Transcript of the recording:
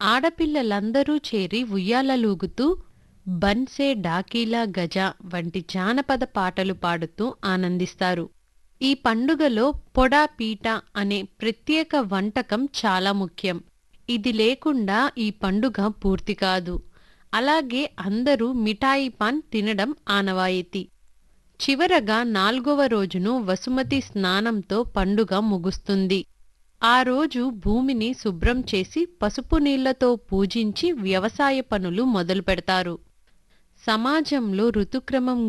ఆడపిల్లలందరూ చేరి ఉయ్యాలలూగుతూ బన్సే డాకీలా గజ వంటి జానపద పాటలు పాడుతూ ఆనందిస్తారు ఈ పండుగలో పొడా పీట అనే ప్రత్యేక వంటకం చాలా ముఖ్యం ఇది లేకుండా ఈ పండుగ పూర్తి కాదు అలాగే అందరూ మిఠాయి పాన్ తినడం ఆనవాయితీ చివరగా నాల్గవ రోజును వసుమతి స్నానంతో పండుగ ముగుస్తుంది ఆ రోజు భూమిని శుభ్రం చేసి పసుపు నీళ్లతో పూజించి వ్యవసాయ పనులు మొదలుపెడతారు సమాజంలో ఋతుక్రమం